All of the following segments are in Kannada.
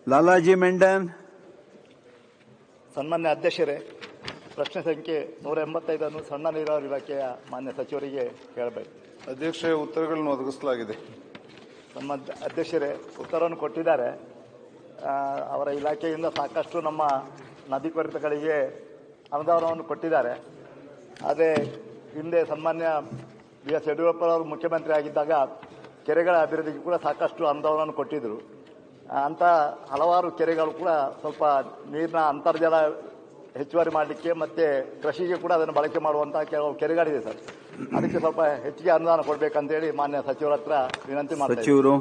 Lalaji Mendan. ಸನ್ಮಾನ್ಯ ಅಧ್ಯಕ್ಷರೇ ಪ್ರಶ್ನೆ ಸಂಖ್ಯೆ ನೂರ ಎಂಬತ್ತೈದನ್ನು ಸಣ್ಣ ನೀರಾವರಿ ಇಲಾಖೆಯ ಮಾನ್ಯ ಸಚಿವರಿಗೆ ಕೇಳಬೇಕು ಅಧ್ಯಕ್ಷೆ ಉತ್ತರಗಳನ್ನು ಒದಗಿಸಲಾಗಿದೆ ನಮ್ಮ ಅಧ್ಯಕ್ಷರೇ ಉತ್ತರವನ್ನು ಕೊಟ್ಟಿದ್ದಾರೆ ಆ, ಅವರ ಇಲಾಖೆಯಿಂದ ಸಾಕಷ್ಟು ನಮ್ಮ ನದಿ ಕೊರೆತಗಳಿಗೆ ಅನುದಾನವನ್ನು ಕೊಟ್ಟಿದ್ದಾರೆ ಅದೇ ಹಿಂದೆ ಸನ್ಮಾನ್ಯ ಬಿ ಎಸ್ ಯಡಿಯೂರಪ್ಪರವರು ಮುಖ್ಯಮಂತ್ರಿ ಆಗಿದ್ದಾಗ ಕೆರೆಗಳ ಅಭಿವೃದ್ಧಿಗೆ ಕೂಡ ಸಾಕಷ್ಟು ಅನುದಾನವನ್ನು ಕೊಟ್ಟಿದ್ದರು ಆ, ಅಂತ ಹಲವಾರು ಕೆರೆಗಳು ಕೂಡ ಸ್ವಲ್ಪ ನೀರಿನ ಅಂತರ್ಜಲ ಹೆಚ್ಚುವರಿ ಮಾಡಲಿಕ್ಕೆ ಮತ್ತೆ ಕೃಷಿಗೆ ಕೂಡ ಅದನ್ನು ಬಳಕೆ ಮಾಡುವಂತಹ ಕೆಲವು ಕೆರೆಗಳಿದೆ ಸರ್ ಅದಕ್ಕೆ ಸ್ವಲ್ಪ ಹೆಚ್ಚಿಗೆ ಅನುದಾನ ಕೊಡಬೇಕಂತೇಳಿ ಮಾನ್ಯ ಸಚಿವರ ಹತ್ರ ವಿನಂತಿ ಮಾಡ್ತಾ ಇದ್ದೀನಿ. ಸಚಿವರು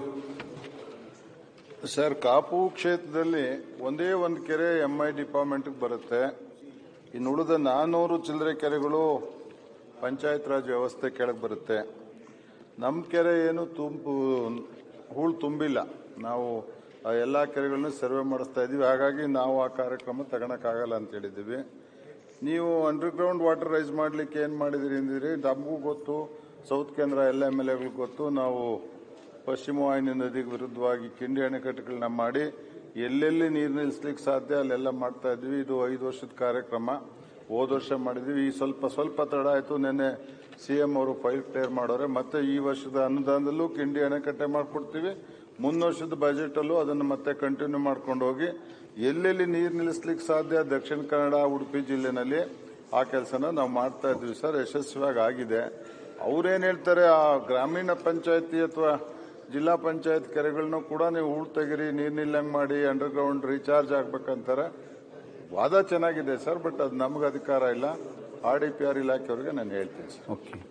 ಸರ್ ಕಾಪು ಕ್ಷೇತ್ರದಲ್ಲಿ ಒಂದೇ ಒಂದು ಕೆರೆ ಎಂಐ ಡಿಪಾರ್ಟ್ಮೆಂಟ್ಗೆ ಬರುತ್ತೆ ಇನ್ನು ಉಳಿದ ನಾನ್ನೂರು ಚಿಲ್ಲರೆ ಕೆರೆಗಳು ಪಂಚಾಯತ್ ರಾಜ್ ವ್ಯವಸ್ಥೆ ಕೆಳಗೆ ಬರುತ್ತೆ ನಮ್ಮ ಕೆರೆ ಏನು ತುಂಬು ಹೂಳು ತುಂಬಿಲ್ಲ ನಾವು ಆ ಎಲ್ಲ ಕೆರೆಗಳನ್ನ ಸರ್ವೆ ಮಾಡಿಸ್ತಾ ಇದೀವಿ ಹಾಗಾಗಿ ನಾವು ಆ ಕಾರ್ಯಕ್ರಮ ತಗೊಳಕ್ಕಾಗಲ್ಲ ಅಂತ ಹೇಳಿದ್ದೀವಿ ನೀವು ಅಂಡರ್ಗ್ರೌಂಡ್ ವಾಟರ್ ರೈಸ್ ಮಾಡ್ಲಿಕ್ಕೆ ಏನ್ ಮಾಡಿದಿರಿ ಅಂದಿರಿ ನಮಗೂ ಗೊತ್ತು ಸೌತ್ ಕೇಂದ್ರ ಎಲ್ಲ ಎಮ್ ಎಲ್ ಎಗಳು ಗೊತ್ತು ನಾವು ಪಶ್ಚಿಮ ವಾಹಿನಿ ನದಿಗೆ ವಿರುದ್ಧವಾಗಿ ಕಿಂಡಿ ಅಣೆಕಟ್ಟುಗಳನ್ನ ಮಾಡಿ ಎಲ್ಲೆಲ್ಲಿ ನೀರು ನಿಲ್ಲಿಸ್ಲಿಕ್ಕೆ ಸಾಧ್ಯ ಅಲ್ಲೆಲ್ಲ ಮಾಡ್ತಾ ಇದ್ವಿ ಇದು ಐದು ವರ್ಷದ ಕಾರ್ಯಕ್ರಮ ಹೋದ ವರ್ಷ ಮಾಡಿದ್ವಿ ಈ ಸ್ವಲ್ಪ ಸ್ವಲ್ಪ ತಡ ಆಯ್ತು ನಿನ್ನೆ ಸಿಎಂ ಅವರು ಫೈಲ್ ಕ್ಲಿಯರ್ ಮಾಡೋರೆ ಮತ್ತೆ ಈ ವರ್ಷದ ಅನುದಾನದಲ್ಲೂ ಕಿಂಡಿ ಅಣೆಕಟ್ಟೆ ಮಾಡ್ಕೊಡ್ತೀವಿ ಮುಂದಿನ ವರ್ಷದ ಬಜೆಟ್ ಅಲ್ಲೂ ಅದನ್ನು ಮತ್ತೆ ಕಂಟಿನ್ಯೂ ಮಾಡ್ಕೊಂಡು ಹೋಗಿ ಎಲ್ಲೆಲ್ಲಿ ನೀರು ನಿಲ್ಲಿಸ್ಲಿಕ್ಕೆ ಸಾಧ್ಯ ದಕ್ಷಿಣ ಕನ್ನಡ ಉಡುಪಿ ಜಿಲ್ಲೆನಲ್ಲಿ ಆ ಕೆಲಸನ ನಾವು ಮಾಡ್ತಾ ಇದ್ವಿ ಸರ್ ಯಶಸ್ವಿಯಾಗಿ ಆಗಿದೆ ಅವ್ರೇನ್ ಹೇಳ್ತಾರೆ ಆ ಗ್ರಾಮೀಣ ಪಂಚಾಯತಿ ಅಥವಾ ಜಿಲ್ಲಾ ಪಂಚಾಯತ್ ಕೆರೆಗಳನ್ನೂ ಕೂಡ ನೀವು ಹೂಳ್ ತೆಗಿರಿ ನೀರ್ ನಿಲ್ಲಂಗ್ ಮಾಡಿ ಅಂಡರ್ ಗ್ರೌಂಡ್ ರೀಚಾರ್ಜ್ ಆಗ್ಬೇಕಂತಾರೆ ವಾದ ಚೆನ್ನಾಗಿದೆ ಸರ್ ಬಟ್ ಅದು ನಮ್ಗೆ ಅಧಿಕಾರ ಇಲ್ಲ ಆರ್ ಡಿ ಪಿ ಆರ್ ಇಲಾಖೆಯವರಿಗೆ ನಾನು ಹೇಳ್ತೀನಿ ಸರ್ ಓಕೆ